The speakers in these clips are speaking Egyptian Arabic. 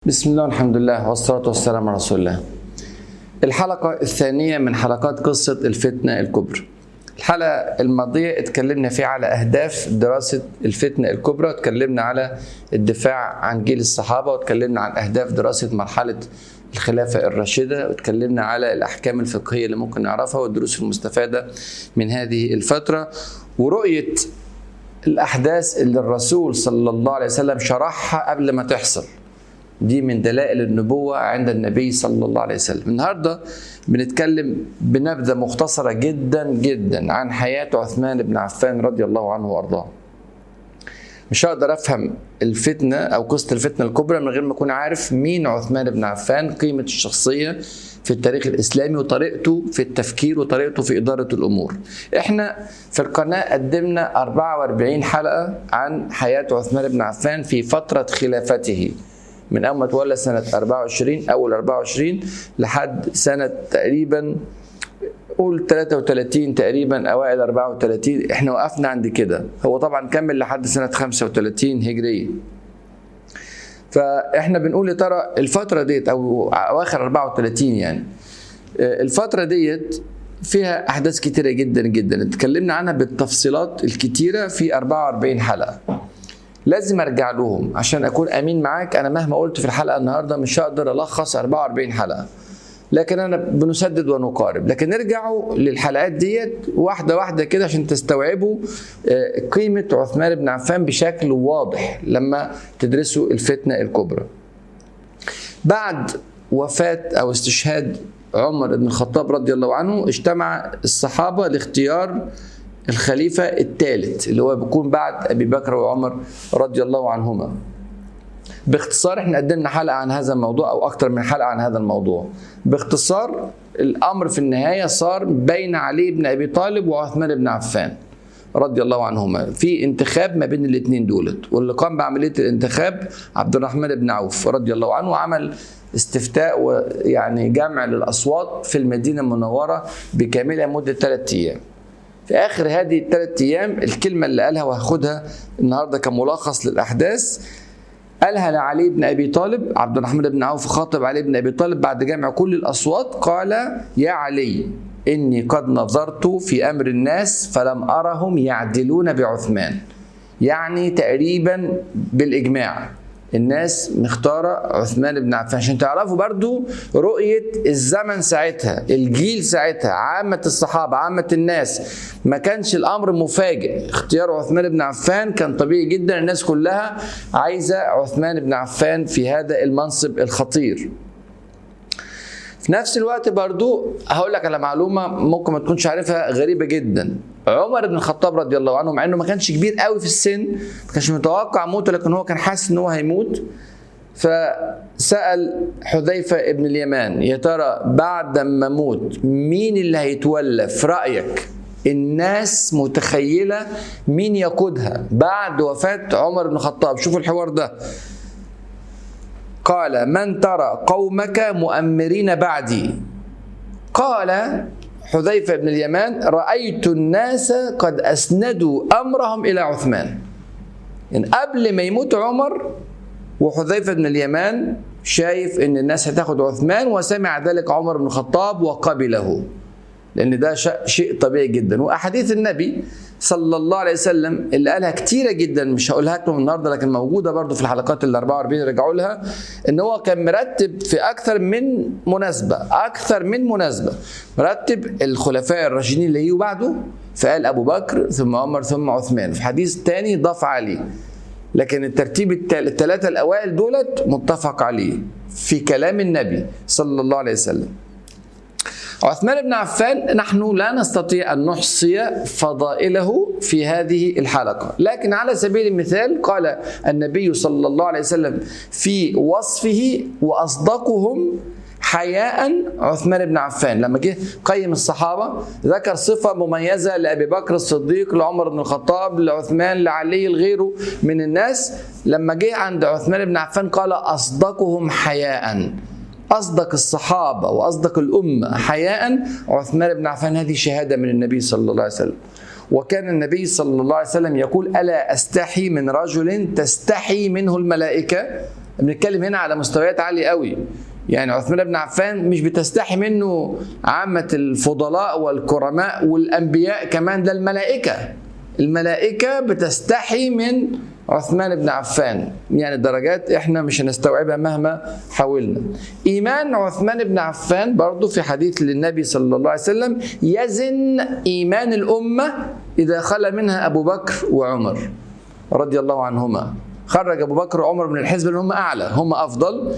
بسم الله والحمد لله والصلاة والسلام على رسول الله الحلقة الثانية من حلقات قصة الفتنة الكبرى الحلقة الماضية اتكلمنا فيها على أهداف دراسة الفتنة الكبرى واتكلمنا على الدفاع عن جيل الصحابة واتكلمنا عن أهداف دراسة مرحلة الخلافة الراشدة واتكلمنا على الأحكام الفقهية اللي ممكن نعرفها والدروس المستفادة من هذه الفترة ورؤية الأحداث اللي الرسول صلى الله عليه وسلم شرحها قبل ما تحصل دي من دلائل النبوة عند النبي صلى الله عليه وسلم النهاردة بنتكلم بنبذة مختصرة جدا جدا عن حياة عثمان بن عفان رضي الله عنه وأرضاه مش هقدر افهم الفتنه او قصه الفتنه الكبرى من غير ما اكون عارف مين عثمان بن عفان قيمه الشخصيه في التاريخ الاسلامي وطريقته في التفكير وطريقته في اداره الامور. احنا في القناه قدمنا 44 حلقه عن حياه عثمان بن عفان في فتره خلافته. من اول ما تولى سنه 24 اول 24 لحد سنه تقريبا قول 33 تقريبا اوائل 34 احنا وقفنا عند كده هو طبعا كمل لحد سنه 35 هجريه فاحنا بنقول يا ترى الفتره ديت او اواخر 34 يعني الفتره ديت فيها احداث كتيره جدا جدا اتكلمنا عنها بالتفصيلات الكتيره في 44 حلقه لازم ارجع لهم عشان اكون امين معاك انا مهما قلت في الحلقه النهارده مش هقدر الخص 44 حلقه لكن انا بنسدد ونقارب لكن نرجعوا للحلقات ديت واحده واحده كده عشان تستوعبوا قيمه عثمان بن عفان بشكل واضح لما تدرسوا الفتنه الكبرى بعد وفاه او استشهاد عمر بن الخطاب رضي الله عنه اجتمع الصحابه لاختيار الخليفه الثالث اللي هو بيكون بعد ابي بكر وعمر رضي الله عنهما باختصار احنا قدمنا حلقه عن هذا الموضوع او اكثر من حلقه عن هذا الموضوع باختصار الامر في النهايه صار بين علي بن ابي طالب وعثمان بن عفان رضي الله عنهما في انتخاب ما بين الاثنين دولت واللي قام بعمليه الانتخاب عبد الرحمن بن عوف رضي الله عنه وعمل استفتاء ويعني جمع للاصوات في المدينه المنوره بكاملها مده ثلاث ايام في اخر هذه الثلاث ايام الكلمه اللي قالها وهاخدها النهارده كملخص للاحداث قالها لعلي بن ابي طالب عبد الرحمن بن عوف خاطب علي بن ابي طالب بعد جمع كل الاصوات قال يا علي اني قد نظرت في امر الناس فلم ارهم يعدلون بعثمان يعني تقريبا بالاجماع الناس مختارة عثمان بن عفان عشان تعرفوا برضو رؤية الزمن ساعتها الجيل ساعتها عامة الصحابة عامة الناس ما كانش الأمر مفاجئ اختيار عثمان بن عفان كان طبيعي جدا الناس كلها عايزة عثمان بن عفان في هذا المنصب الخطير في نفس الوقت برضو هقول لك على معلومة ممكن ما تكونش عارفها غريبة جدا عمر بن الخطاب رضي الله عنه مع انه ما كانش كبير قوي في السن ما كانش متوقع موته لكن هو كان حاسس ان هو هيموت فسأل حذيفة ابن اليمان يا ترى بعد ما اموت مين اللي هيتولى في رأيك الناس متخيلة مين يقودها بعد وفاة عمر بن الخطاب شوفوا الحوار ده قال من ترى قومك مؤمرين بعدي قال حذيفة بن اليمان رأيت الناس قد أسندوا أمرهم إلى عثمان يعني قبل ما يموت عمر وحذيفة بن اليمان شايف ان الناس هتاخد عثمان وسمع ذلك عمر بن الخطاب وقبله لان ده شيء طبيعي جدا واحاديث النبي صلى الله عليه وسلم اللي قالها كتيرة جدا مش هقولها لكم النهارده لكن موجودة برضو في الحلقات ال 44 رجعوا لها ان هو كان مرتب في اكثر من مناسبة اكثر من مناسبة مرتب الخلفاء الراشدين اللي يجوا بعده فقال ابو بكر ثم عمر ثم عثمان في حديث تاني ضاف علي لكن الترتيب الثلاثة الاوائل دولت متفق عليه في كلام النبي صلى الله عليه وسلم عثمان بن عفان نحن لا نستطيع ان نحصي فضائله في هذه الحلقه، لكن على سبيل المثال قال النبي صلى الله عليه وسلم في وصفه واصدقهم حياء عثمان بن عفان لما جه قيم الصحابه ذكر صفه مميزه لابي بكر الصديق لعمر بن الخطاب لعثمان لعلي لغيره من الناس لما جه عند عثمان بن عفان قال اصدقهم حياء أصدق الصحابة وأصدق الأمة حياء عثمان بن عفان هذه شهادة من النبي صلى الله عليه وسلم وكان النبي صلى الله عليه وسلم يقول ألا أستحي من رجل تستحي منه الملائكة بنتكلم هنا على مستويات عاليه قوي يعني عثمان بن عفان مش بتستحي منه عامة الفضلاء والكرماء والأنبياء كمان ده الملائكة الملائكة بتستحي من عثمان بن عفان يعني درجات احنا مش هنستوعبها مهما حاولنا ايمان عثمان بن عفان برضو في حديث للنبي صلى الله عليه وسلم يزن ايمان الامه اذا خلى منها ابو بكر وعمر رضي الله عنهما خرج ابو بكر وعمر من الحزب اللي هم اعلى هم افضل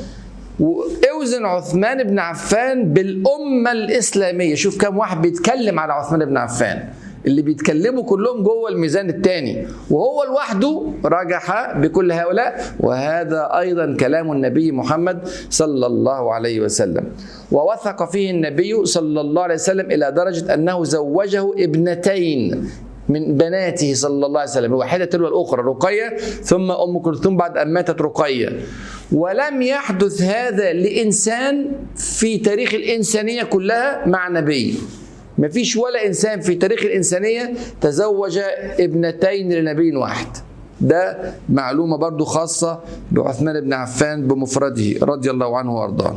واوزن عثمان بن عفان بالامه الاسلاميه شوف كم واحد بيتكلم على عثمان بن عفان اللي بيتكلموا كلهم جوه الميزان الثاني وهو لوحده رجح بكل هؤلاء وهذا ايضا كلام النبي محمد صلى الله عليه وسلم ووثق فيه النبي صلى الله عليه وسلم الى درجه انه زوجه ابنتين من بناته صلى الله عليه وسلم واحدة تلو الأخرى رقية ثم أم كلثوم بعد أن ماتت رقية ولم يحدث هذا لإنسان في تاريخ الإنسانية كلها مع نبي ما فيش ولا إنسان في تاريخ الإنسانية تزوج ابنتين لنبي واحد ده معلومة برضو خاصة بعثمان بن عفان بمفرده رضي الله عنه وارضاه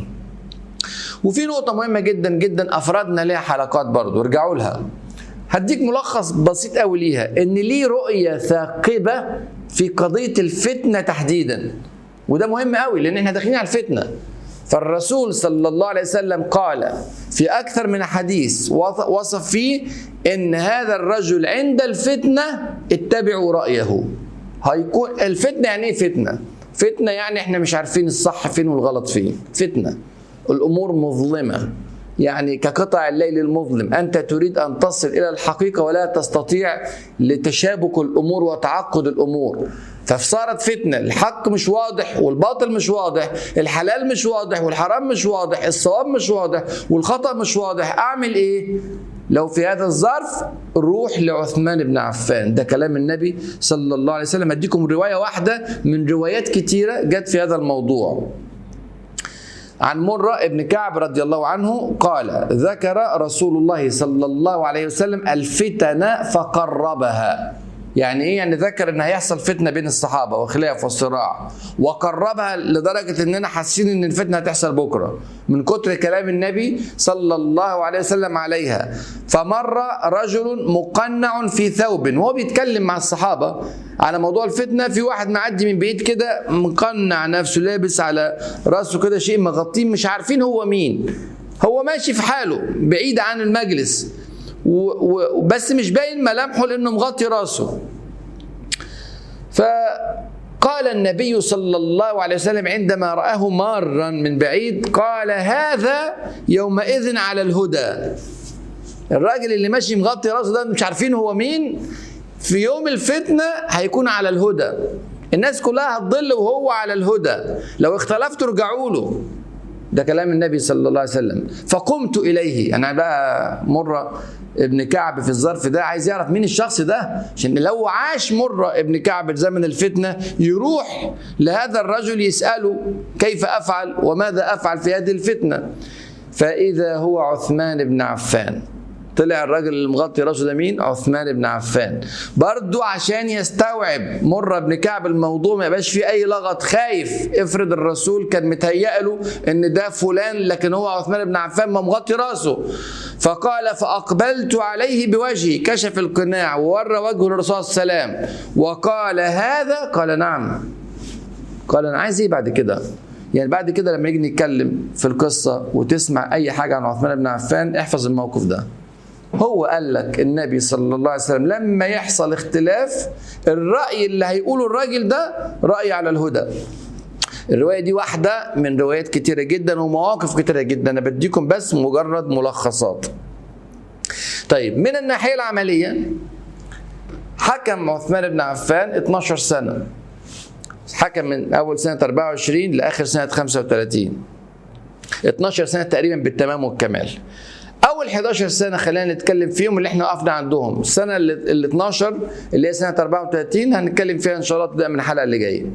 وفي نقطة مهمة جدا جدا أفردنا لها حلقات برضو ارجعوا لها هديك ملخص بسيط قوي ليها ان ليه رؤيه ثاقبه في قضيه الفتنه تحديدا وده مهم قوي لان احنا داخلين على الفتنه فالرسول صلى الله عليه وسلم قال في اكثر من حديث وصف فيه ان هذا الرجل عند الفتنه اتبعوا رايه هيكون الفتنه يعني ايه فتنه فتنه يعني احنا مش عارفين الصح فين والغلط فين فتنه الامور مظلمه يعني كقطع الليل المظلم انت تريد ان تصل الى الحقيقه ولا تستطيع لتشابك الامور وتعقد الامور فصارت فتنه الحق مش واضح والباطل مش واضح الحلال مش واضح والحرام مش واضح الصواب مش واضح والخطا مش واضح اعمل ايه لو في هذا الظرف روح لعثمان بن عفان ده كلام النبي صلى الله عليه وسلم اديكم روايه واحده من روايات كتيره جت في هذا الموضوع عن مرة ابن كعب رضي الله عنه قال ذكر رسول الله صلى الله عليه وسلم الفتن فقربها يعني ايه يعني ذكر ان هيحصل فتنه بين الصحابه وخلاف والصراع وقربها لدرجه اننا حاسين ان الفتنه هتحصل بكره من كتر كلام النبي صلى الله عليه وسلم عليها فمر رجل مقنع في ثوب وهو بيتكلم مع الصحابه على موضوع الفتنه في واحد معدي من بعيد كده مقنع نفسه لابس على راسه كده شيء مغطيه مش عارفين هو مين هو ماشي في حاله بعيد عن المجلس وبس مش باين ملامحه لانه مغطي راسه فقال النبي صلى الله عليه وسلم عندما رآه مارا من بعيد قال هذا يومئذ على الهدى الراجل اللي ماشي مغطي راسه ده مش عارفين هو مين في يوم الفتنة هيكون على الهدى الناس كلها هتضل وهو على الهدى لو اختلفتوا ارجعوا له ده كلام النبي صلى الله عليه وسلم فقمت اليه انا بقى مره ابن كعب في الظرف ده عايز يعرف مين الشخص ده عشان لو عاش مره ابن كعب زمن الفتنه يروح لهذا الرجل يساله كيف افعل وماذا افعل في هذه الفتنه فاذا هو عثمان بن عفان طلع الراجل اللي مغطي راسه ده مين؟ عثمان بن عفان. برضو عشان يستوعب مرة بن كعب الموضوع ما يبقاش فيه أي لغط خايف افرض الرسول كان متهيأ له إن ده فلان لكن هو عثمان بن عفان ما مغطي راسه. فقال فأقبلت عليه بوجهي كشف القناع وورى وجهه للرسول صلى الله عليه وسلم وقال هذا قال نعم. قال أنا عايز إيه بعد كده؟ يعني بعد كده لما يجي نتكلم في القصة وتسمع أي حاجة عن عثمان بن عفان احفظ الموقف ده. هو قال لك النبي صلى الله عليه وسلم لما يحصل اختلاف الرأي اللي هيقوله الراجل ده رأي على الهدى الرواية دي واحدة من روايات كتيرة جدا ومواقف كتيرة جدا أنا بديكم بس مجرد ملخصات طيب من الناحية العملية حكم عثمان بن عفان 12 سنة حكم من أول سنة 24 لآخر سنة 35 12 سنة تقريبا بالتمام والكمال اول 11 سنه خلينا نتكلم فيهم اللي احنا وقفنا عندهم السنه ال 12 اللي هي سنه 34 هنتكلم فيها ان شاء الله تبدا من الحلقه اللي جايه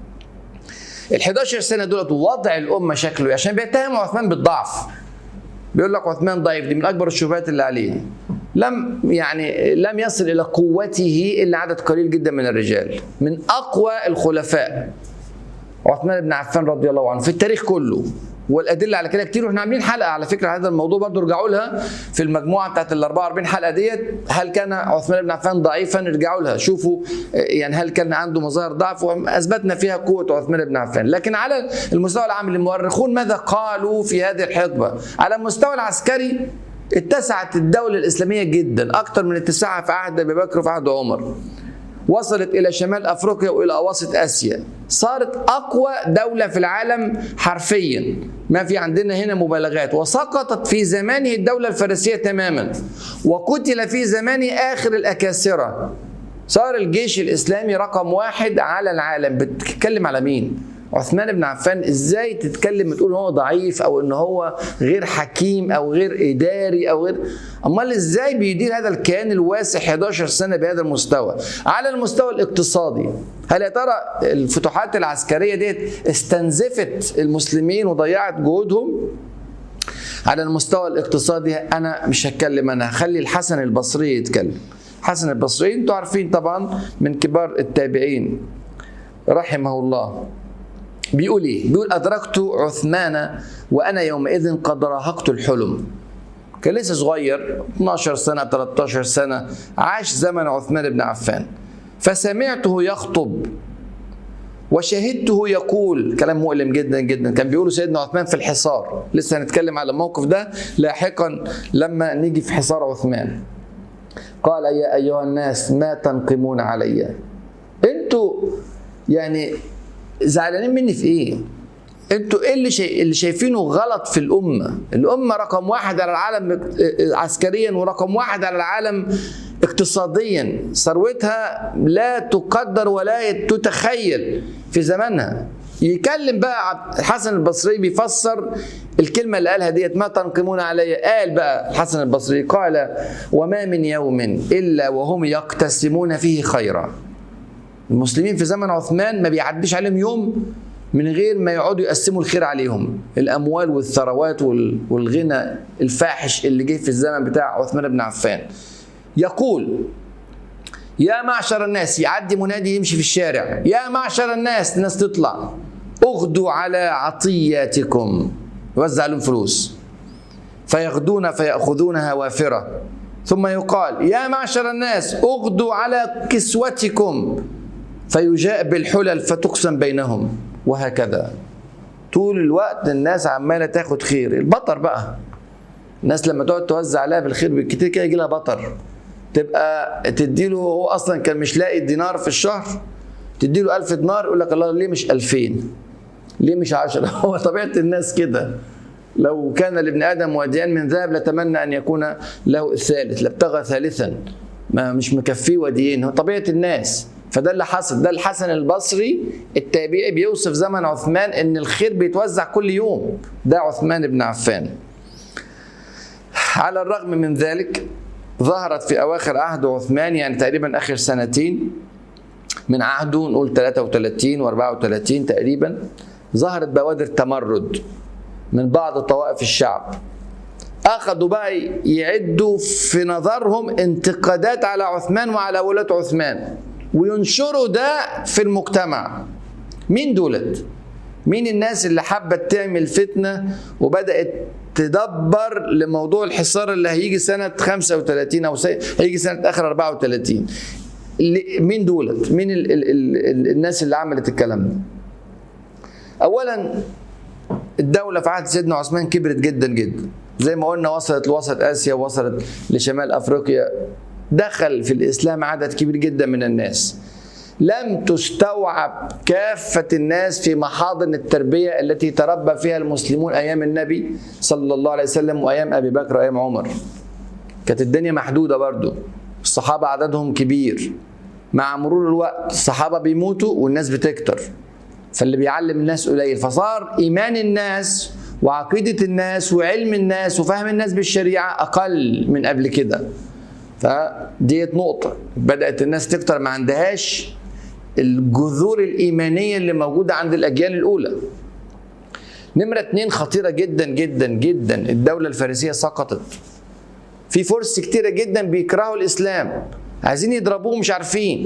ال 11 سنه دولت وضع الامه شكله عشان بيتهموا عثمان بالضعف بيقول لك عثمان ضعيف دي من اكبر الشبهات اللي عليه لم يعني لم يصل الى قوته الا عدد قليل جدا من الرجال من اقوى الخلفاء عثمان بن عفان رضي الله عنه في التاريخ كله والادله على كده كتير واحنا عاملين حلقه على فكره على هذا الموضوع برضه ارجعوا لها في المجموعه بتاعت ال 44 حلقه ديت هل كان عثمان بن عفان ضعيفا ارجعوا لها شوفوا يعني هل كان عنده مظاهر ضعف اثبتنا فيها قوه عثمان بن عفان لكن على المستوى العام المؤرخون ماذا قالوا في هذه الحقبه على المستوى العسكري اتسعت الدوله الاسلاميه جدا اكثر من اتساعها في عهد ابي بكر وفي عهد عمر وصلت الى شمال افريقيا والى اواسط اسيا صارت اقوى دوله في العالم حرفيا ما في عندنا هنا مبالغات وسقطت في زمانه الدوله الفارسيه تماما وقتل في زمانه اخر الاكاسره صار الجيش الاسلامي رقم واحد على العالم بتتكلم على مين عثمان بن عفان ازاي تتكلم تقول هو ضعيف او ان هو غير حكيم او غير اداري او غير امال ازاي بيدير هذا الكيان الواسع 11 سنه بهذا المستوى على المستوى الاقتصادي هل يا ترى الفتوحات العسكريه ديت استنزفت المسلمين وضيعت جهودهم على المستوى الاقتصادي انا مش هتكلم انا هخلي الحسن البصري يتكلم حسن البصري انتوا عارفين طبعا من كبار التابعين رحمه الله بيقول ايه؟ بيقول ادركت عثمان وانا يومئذ قد راهقت الحلم. كان لسه صغير 12 سنه 13 سنه عاش زمن عثمان بن عفان. فسمعته يخطب وشهدته يقول كلام مؤلم جدا جدا كان بيقوله سيدنا عثمان في الحصار لسه هنتكلم على الموقف ده لاحقا لما نيجي في حصار عثمان قال يا ايها الناس ما تنقمون علي انتوا يعني زعلانين مني في ايه؟ انتوا ايه اللي شاي... اللي شايفينه غلط في الامه؟ الامه رقم واحد على العالم عسكريا ورقم واحد على العالم اقتصاديا، ثروتها لا تقدر ولا تتخيل في زمانها. يكلم بقى الحسن البصري بيفسر الكلمة اللي قالها ديت ما تنقمون علي قال بقى الحسن البصري قال وما من يوم إلا وهم يقتسمون فيه خيرا المسلمين في زمن عثمان ما بيعديش عليهم يوم من غير ما يقعدوا يقسموا الخير عليهم الاموال والثروات والغنى الفاحش اللي جه في الزمن بتاع عثمان بن عفان يقول يا معشر الناس يعدي منادي يمشي في الشارع يا معشر الناس الناس تطلع اغدوا على عطياتكم يوزع لهم فلوس فيغدون فيأخذونها وافرة ثم يقال يا معشر الناس اغدوا على كسوتكم فيجاء بالحلل فتقسم بينهم وهكذا طول الوقت الناس عماله تاخد خير البطر بقى الناس لما تقعد توزع عليها بالخير بالكتير كده يجي لها بطر تبقى تديله هو اصلا كان مش لاقي دينار في الشهر تديله ألف دينار يقول لك الله ليه مش ألفين ليه مش عشرة هو طبيعة الناس كده لو كان لابن آدم واديان من ذهب لتمنى أن يكون له الثالث لابتغى ثالثا ما مش مكفيه وديين هو طبيعة الناس فده اللي حصل ده الحسن البصري التابعي بيوصف زمن عثمان ان الخير بيتوزع كل يوم ده عثمان بن عفان على الرغم من ذلك ظهرت في اواخر عهد عثمان يعني تقريبا اخر سنتين من عهده نقول 33 و34 تقريبا ظهرت بوادر تمرد من بعض طوائف الشعب اخذوا بقى يعدوا في نظرهم انتقادات على عثمان وعلى ولاة عثمان وينشروا ده في المجتمع مين دولت مين الناس اللي حبت تعمل فتنه وبدات تدبر لموضوع الحصار اللي هيجي سنه 35 او هيجي سنه اخر 34 مين دولت مين ال ال ال الناس اللي عملت الكلام ده اولا الدوله في عهد سيدنا عثمان كبرت جدا جدا زي ما قلنا وصلت لوسط اسيا وصلت لشمال افريقيا دخل في الاسلام عدد كبير جدا من الناس لم تستوعب كافة الناس في محاضن التربية التي تربى فيها المسلمون أيام النبي صلى الله عليه وسلم وأيام أبي بكر وأيام عمر كانت الدنيا محدودة برضو الصحابة عددهم كبير مع مرور الوقت الصحابة بيموتوا والناس بتكتر فاللي بيعلم الناس قليل فصار إيمان الناس وعقيدة الناس وعلم الناس وفهم الناس بالشريعة أقل من قبل كده فديت نقطة بدأت الناس تكتر ما عندهاش الجذور الإيمانية اللي موجودة عند الأجيال الأولى نمرة اتنين خطيرة جدا جدا جدا الدولة الفارسية سقطت في فرس كتيرة جدا بيكرهوا الإسلام عايزين يضربوه مش عارفين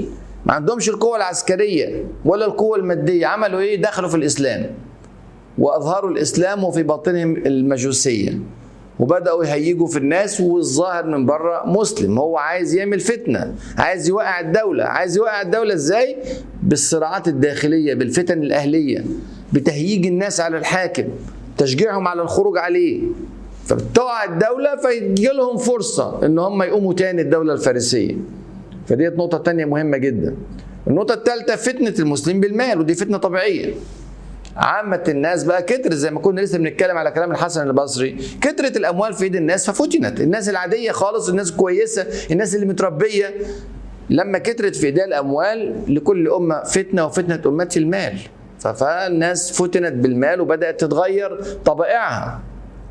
ما عندهمش القوة العسكرية ولا القوة المادية عملوا ايه دخلوا في الإسلام وأظهروا الإسلام وفي باطنهم المجوسية وبدأوا يهيجوا في الناس والظاهر من بره مسلم هو عايز يعمل فتنة عايز يوقع الدولة عايز يوقع الدولة ازاي بالصراعات الداخلية بالفتن الأهلية بتهييج الناس على الحاكم تشجيعهم على الخروج عليه فبتقع الدولة فيجي لهم فرصة ان هم يقوموا تاني الدولة الفارسية فديت نقطة تانية مهمة جدا النقطة الثالثة فتنة المسلم بالمال ودي فتنة طبيعية عامة الناس بقى كترت زي ما كنا لسه بنتكلم على كلام الحسن البصري كترت الأموال في إيد الناس ففتنت الناس العادية خالص الناس الكويسة الناس اللي متربية لما كترت في إيديها الأموال لكل أمة فتنة وفتنة أمتي المال فالناس فتنت بالمال وبدأت تتغير طبائعها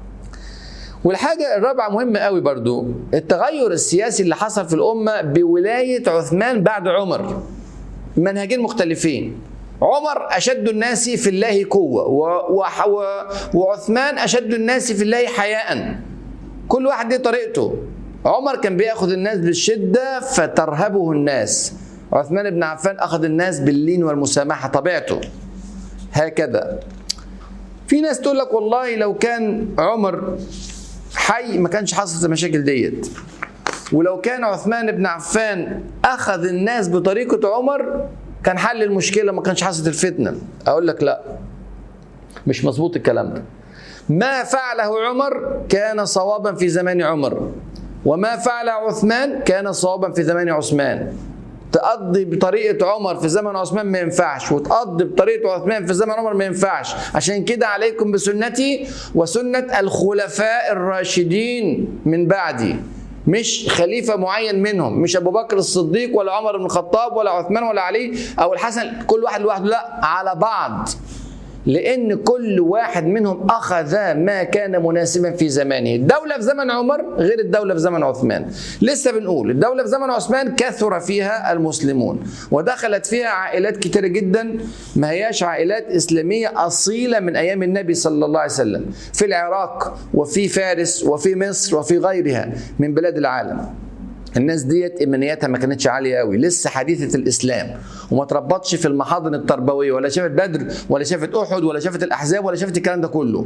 والحاجة الرابعة مهمة قوي برضو التغير السياسي اللي حصل في الأمة بولاية عثمان بعد عمر منهجين مختلفين عمر أشد الناس في الله قوة و... و... و... وعثمان أشد الناس في الله حياء كل واحد ليه طريقته عمر كان بياخذ الناس بالشدة فترهبه الناس عثمان بن عفان أخذ الناس باللين والمسامحة طبيعته هكذا في ناس تقول لك والله لو كان عمر حي ما كانش حصلت المشاكل ديت ولو كان عثمان بن عفان اخذ الناس بطريقه عمر كان حل المشكله ما كانش حصلت الفتنه اقول لك لا مش مظبوط الكلام ده ما فعله عمر كان صوابا في زمان عمر وما فعل عثمان كان صوابا في زمان عثمان تقضي بطريقة عمر في زمن عثمان ما ينفعش وتقضي بطريقة عثمان في زمن عمر ما ينفعش عشان كده عليكم بسنتي وسنة الخلفاء الراشدين من بعدي مش خليفة معين منهم مش أبو بكر الصديق ولا عمر بن الخطاب ولا عثمان ولا علي أو الحسن كل واحد لوحده لا على بعض لأن كل واحد منهم أخذ ما كان مناسبا في زمانه الدولة في زمن عمر غير الدولة في زمن عثمان لسه بنقول الدولة في زمن عثمان كثر فيها المسلمون ودخلت فيها عائلات كتيرة جدا ما هياش عائلات إسلامية أصيلة من أيام النبي صلى الله عليه وسلم في العراق وفي فارس وفي مصر وفي غيرها من بلاد العالم الناس ديت ايمانياتها ما كانتش عاليه قوي لسه حديثه الاسلام وما تربطش في المحاضن التربويه ولا شافت بدر ولا شافت احد ولا شافت الاحزاب ولا شافت الكلام ده كله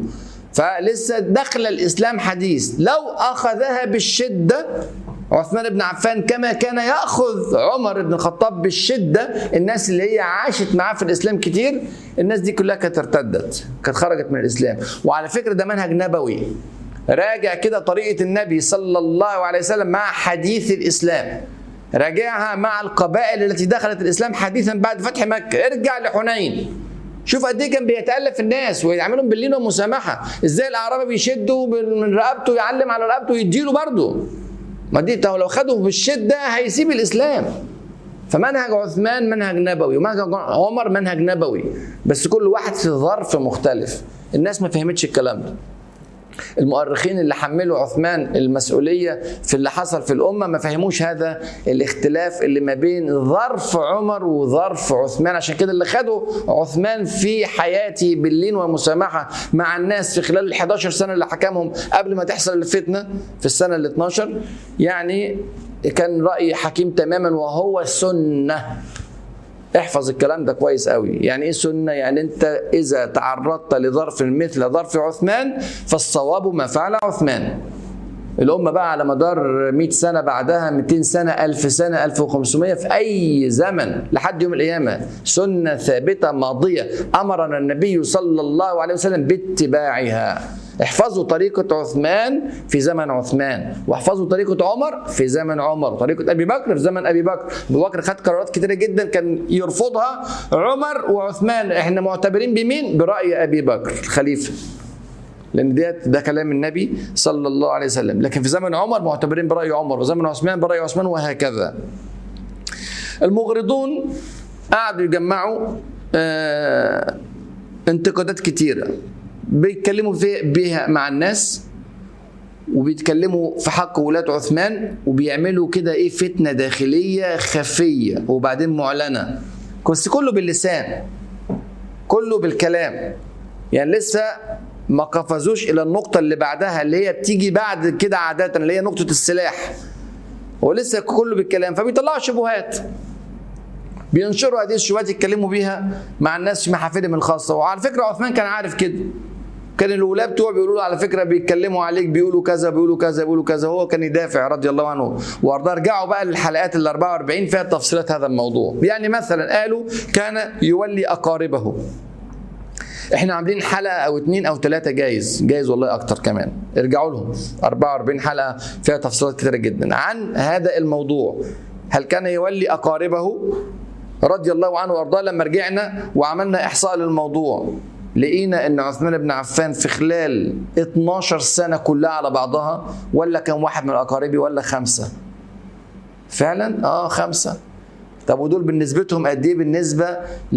فلسه دخل الاسلام حديث لو اخذها بالشده عثمان بن عفان كما كان ياخذ عمر بن الخطاب بالشده الناس اللي هي عاشت معاه في الاسلام كتير الناس دي كلها كانت ارتدت كانت خرجت من الاسلام وعلى فكره ده منهج نبوي راجع كده طريقة النبي صلى الله عليه وسلم مع حديث الإسلام راجعها مع القبائل التي دخلت الإسلام حديثا بعد فتح مكة ارجع لحنين شوف قد ايه كان بيتالف الناس ويعملهم باللين والمسامحه ازاي الاعرابي بيشدوا من رقبته يعلم على رقبته ويديله برضه ما دي لو خده بالشده هيسيب الاسلام فمنهج عثمان منهج نبوي ومنهج عمر منهج نبوي بس كل واحد في ظرف مختلف الناس ما فهمتش الكلام ده المؤرخين اللي حملوا عثمان المسؤولية في اللي حصل في الأمة ما فهموش هذا الاختلاف اللي ما بين ظرف عمر وظرف عثمان عشان كده اللي خدوا عثمان في حياته باللين والمسامحة مع الناس في خلال ال 11 سنة اللي حكمهم قبل ما تحصل الفتنة في السنة ال 12 يعني كان رأي حكيم تماما وهو السنة احفظ الكلام ده كويس قوي يعني ايه سنه يعني انت اذا تعرضت لظرف مثل ظرف عثمان فالصواب ما فعل عثمان الأمة بقى على مدار 100 سنة بعدها 200 سنة 1000 سنة 1500 في أي زمن لحد يوم القيامة سنة ثابتة ماضية أمرنا النبي صلى الله عليه وسلم باتباعها احفظوا طريقة عثمان في زمن عثمان واحفظوا طريقة عمر في زمن عمر طريقة أبي بكر في زمن أبي بكر أبو بكر خد قرارات كتيرة جدا كان يرفضها عمر وعثمان احنا معتبرين بمين برأي أبي بكر الخليفة لان ديت ده كلام النبي صلى الله عليه وسلم لكن في زمن عمر معتبرين براي عمر وزمن عثمان براي عثمان وهكذا المغرضون قعدوا يجمعوا آه انتقادات كتيره بيتكلموا في بيها مع الناس وبيتكلموا في حق ولاة عثمان وبيعملوا كده ايه فتنه داخليه خفيه وبعدين معلنه بس كله باللسان كله بالكلام يعني لسه ما قفزوش الى النقطه اللي بعدها اللي هي بتيجي بعد كده عاده اللي هي نقطه السلاح هو لسه كله بالكلام فبيطلعوا شبهات بينشروا هذه الشبهات يتكلموا بيها مع الناس في محافلهم الخاصه وعلى فكره عثمان كان عارف كده كان الولاة بتوعه بيقولوا له على فكره بيتكلموا عليك بيقولوا كذا بيقولوا كذا بيقولوا كذا هو كان يدافع رضي الله عنه وارضاه ارجعوا بقى للحلقات ال 44 فيها تفصيلات هذا الموضوع يعني مثلا قالوا كان يولي اقاربه احنا عاملين حلقه او اتنين او ثلاثه جايز جايز والله اكتر كمان ارجعوا لهم 44 حلقه فيها تفصيلات كتيره جدا عن هذا الموضوع هل كان يولي اقاربه رضي الله عنه وارضاه لما رجعنا وعملنا احصاء للموضوع لقينا ان عثمان بن عفان في خلال 12 سنه كلها على بعضها ولا كان واحد من اقاربي ولا خمسه فعلا اه خمسه طب ودول بالنسبتهم قد ايه بالنسبه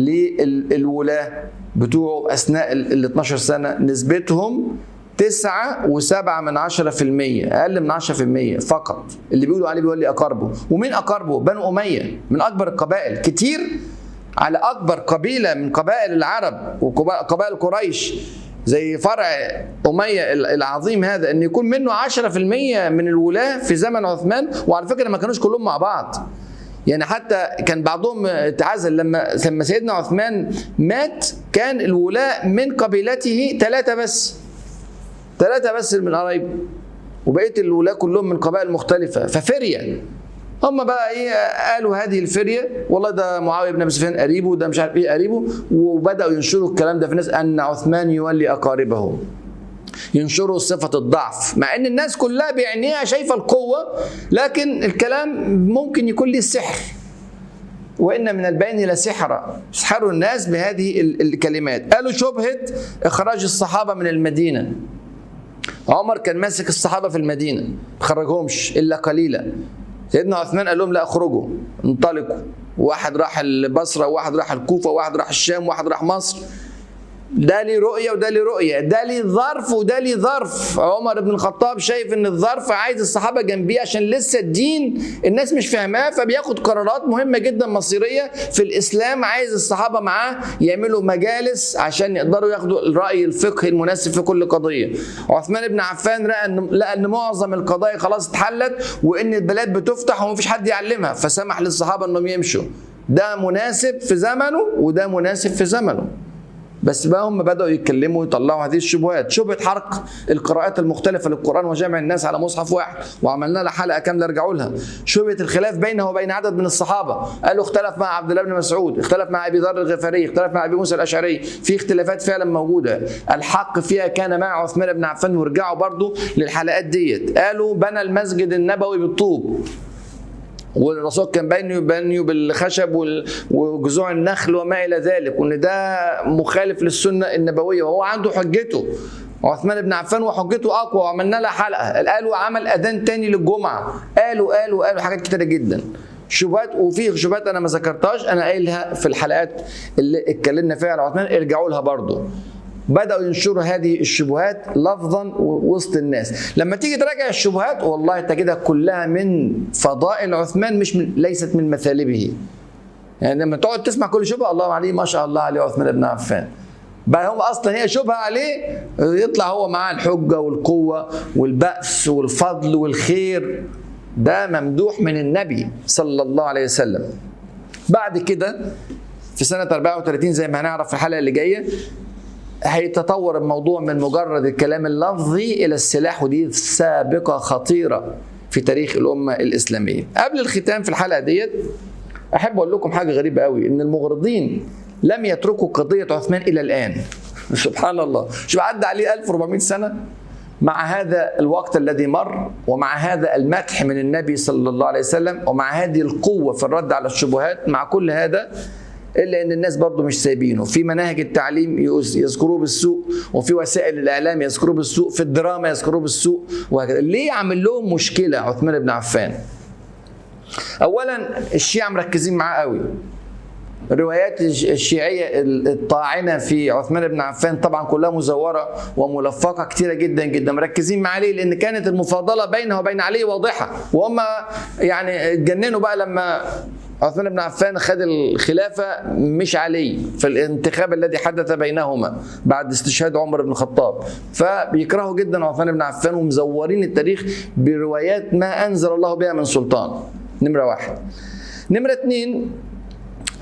للولاه بتوعه اثناء ال 12 سنه نسبتهم تسعة وسبعة من عشرة في المية أقل من عشرة في المية فقط اللي بيقولوا عليه بيقول لي أقاربه ومين أقاربه؟ بنو أمية من أكبر القبائل كتير على أكبر قبيلة من قبائل العرب وقبائل قريش زي فرع أمية العظيم هذا أن يكون منه 10% من الولاة في زمن عثمان وعلى فكرة ما كانوش كلهم مع بعض يعني حتى كان بعضهم اتعزل لما لما سيدنا عثمان مات كان الولاة من قبيلته ثلاثة بس ثلاثة بس من قرايبه وبقية الولاة كلهم من قبائل مختلفة ففرية هم بقى ايه قالوا هذه الفريه والله ده معاويه بن ابي سفيان قريبه ده مش عارف ايه قريبه وبداوا ينشروا الكلام ده في الناس ان عثمان يولي اقاربه ينشروا صفة الضعف مع ان الناس كلها بعينيها شايفة القوة لكن الكلام ممكن يكون ليه السحر وان من البين لسحرا سحروا الناس بهذه الكلمات قالوا شبهة اخراج الصحابة من المدينة عمر كان ماسك الصحابة في المدينة ما خرجهمش الا قليلا سيدنا عثمان قال لهم لا اخرجوا انطلقوا واحد راح البصرة وواحد راح الكوفة وواحد راح الشام وواحد راح مصر ده ليه رؤية وده ليه رؤية ده ليه ظرف وده ليه ظرف عمر بن الخطاب شايف ان الظرف عايز الصحابة جنبيه عشان لسه الدين الناس مش فاهماه فبياخد قرارات مهمة جدا مصيرية في الإسلام عايز الصحابة معاه يعملوا مجالس عشان يقدروا ياخدوا الرأي الفقهي المناسب في كل قضية عثمان بن عفان لقى ان لقى ان معظم القضايا خلاص اتحلت وان البلاد بتفتح ومفيش حد يعلمها فسمح للصحابة انهم يمشوا ده مناسب في زمنه وده مناسب في زمنه بس بقى هم بدأوا يتكلموا ويطلعوا هذه الشبهات شبهة حرق القراءات المختلفة للقرآن وجمع الناس على مصحف واحد وعملنا لها حلقة كاملة ارجعوا لها شبهة الخلاف بينه وبين عدد من الصحابة قالوا اختلف مع عبد الله بن مسعود اختلف مع أبي ذر الغفاري اختلف مع أبي موسى الأشعري في اختلافات فعلا موجودة الحق فيها كان مع عثمان بن عفان وارجعوا برضو للحلقات ديت قالوا بنى المسجد النبوي بالطوب والرسول كان بنيه بنيه بالخشب وجذوع النخل وما الى ذلك وان ده مخالف للسنه النبويه وهو عنده حجته عثمان بن عفان وحجته اقوى وعملنا لها حلقه قالوا عمل اذان تاني للجمعه قالوا قالوا قالوا حاجات كتيره جدا شبهات وفي شبهات انا ما ذكرتهاش انا قايلها في الحلقات اللي اتكلمنا فيها على عثمان ارجعوا لها برضه بدأوا ينشروا هذه الشبهات لفظا وسط الناس لما تيجي تراجع الشبهات والله تجدها كلها من فضائل عثمان مش من ليست من مثالبه يعني لما تقعد تسمع كل شبهه الله عليه ما شاء الله عليه عثمان بن عفان بقى هم اصلا هي شبهه عليه يطلع هو معاه الحجه والقوه والبأس والفضل والخير ده ممدوح من النبي صلى الله عليه وسلم بعد كده في سنة 34 زي ما هنعرف في الحلقة اللي جاية هيتطور الموضوع من مجرد الكلام اللفظي الى السلاح ودي سابقه خطيره في تاريخ الامه الاسلاميه. قبل الختام في الحلقه ديت احب اقول لكم حاجه غريبه قوي ان المغرضين لم يتركوا قضيه عثمان الى الان. سبحان الله، شوف عدى عليه 1400 سنه مع هذا الوقت الذي مر ومع هذا المدح من النبي صلى الله عليه وسلم ومع هذه القوه في الرد على الشبهات مع كل هذا الا ان الناس برضه مش سايبينه في مناهج التعليم يذكروه بالسوء وفي وسائل الاعلام يذكروه بالسوء في الدراما يذكروه بالسوء وهكذا ليه عامل لهم مشكله عثمان بن عفان اولا الشيعة مركزين معاه قوي الروايات الشيعية الطاعنة في عثمان بن عفان طبعا كلها مزورة وملفقة كتيرة جدا جدا مركزين مع علي لأن كانت المفاضلة بينه وبين علي واضحة وهم يعني اتجننوا بقى لما عثمان بن عفان خد الخلافة مش علي في الانتخاب الذي حدث بينهما بعد استشهاد عمر بن الخطاب فبيكرهوا جدا عثمان بن عفان ومزورين التاريخ بروايات ما أنزل الله بها من سلطان نمرة واحد نمرة اتنين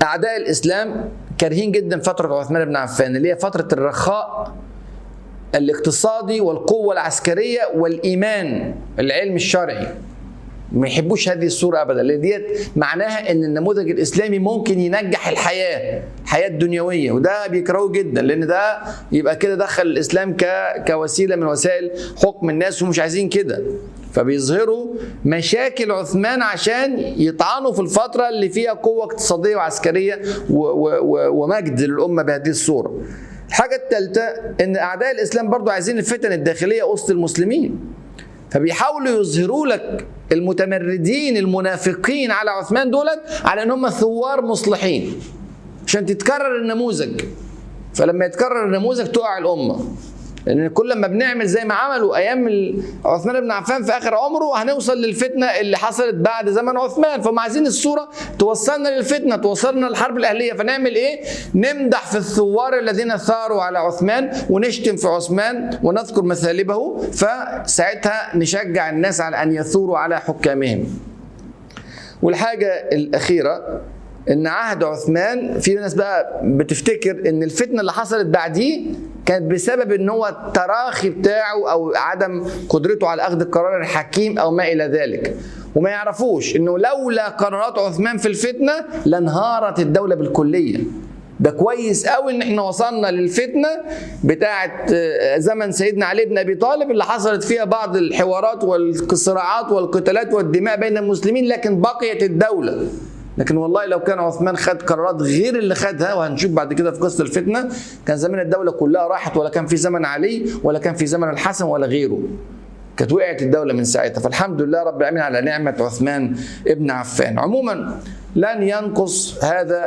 اعداء الاسلام كارهين جدا فتره عثمان بن عفان اللي هي فتره الرخاء الاقتصادي والقوه العسكريه والايمان العلم الشرعي ما يحبوش هذه الصوره ابدا لان ديت معناها ان النموذج الاسلامي ممكن ينجح الحياه الحياه الدنيويه وده بيكرهوه جدا لان ده يبقى كده دخل الاسلام ك... كوسيله من وسائل حكم الناس ومش عايزين كده فبيظهروا مشاكل عثمان عشان يطعنوا في الفتره اللي فيها قوه اقتصاديه وعسكريه و... و... و... ومجد للامه بهذه الصوره الحاجه الثالثه ان اعداء الاسلام برضو عايزين الفتن الداخليه وسط المسلمين فبيحاولوا يظهروا لك المتمردين المنافقين على عثمان دولت على ان هم ثوار مصلحين عشان تتكرر النموذج فلما يتكرر النموذج تقع الامه لان كل ما بنعمل زي ما عملوا ايام عثمان بن عفان في اخر عمره هنوصل للفتنه اللي حصلت بعد زمن عثمان فهم عايزين الصوره توصلنا للفتنه توصلنا للحرب الاهليه فنعمل ايه؟ نمدح في الثوار الذين ثاروا على عثمان ونشتم في عثمان ونذكر مثالبه فساعتها نشجع الناس على ان يثوروا على حكامهم. والحاجه الاخيره ان عهد عثمان في ناس بقى بتفتكر ان الفتنه اللي حصلت بعديه كانت بسبب ان هو التراخي بتاعه او عدم قدرته على اخذ القرار الحكيم او ما الى ذلك وما يعرفوش انه لولا قرارات عثمان في الفتنه لانهارت الدوله بالكليه ده كويس قوي ان احنا وصلنا للفتنه بتاعه زمن سيدنا علي بن ابي طالب اللي حصلت فيها بعض الحوارات والصراعات والقتالات والدماء بين المسلمين لكن بقيت الدوله لكن والله لو كان عثمان خد قرارات غير اللي خدها وهنشوف بعد كده في قصه الفتنه كان زمان الدوله كلها راحت ولا كان في زمن علي ولا كان في زمن الحسن ولا غيره كانت وقعت الدولة من ساعتها فالحمد لله رب العالمين على نعمة عثمان ابن عفان عموما لن ينقص هذا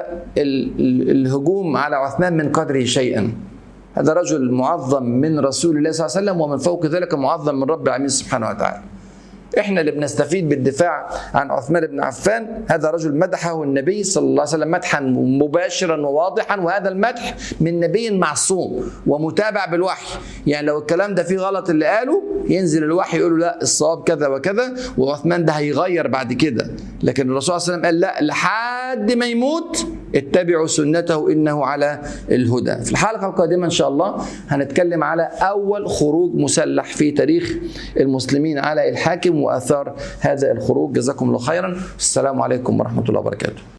الهجوم على عثمان من قدره شيئا هذا رجل معظم من رسول الله صلى الله عليه وسلم ومن فوق ذلك معظم من رب العالمين سبحانه وتعالى احنا اللي بنستفيد بالدفاع عن عثمان بن عفان هذا رجل مدحه النبي صلى الله عليه وسلم مدحا مباشرا وواضحا وهذا المدح من نبي معصوم ومتابع بالوحي يعني لو الكلام ده فيه غلط اللي قاله ينزل الوحي يقول له لا الصواب كذا وكذا وعثمان ده هيغير بعد كده لكن الرسول صلى الله عليه وسلم قال لا لحد ما يموت اتبعوا سنته انه على الهدى في الحلقه القادمه ان شاء الله هنتكلم على اول خروج مسلح في تاريخ المسلمين على الحاكم واثار هذا الخروج جزاكم الله خيرا السلام عليكم ورحمه الله وبركاته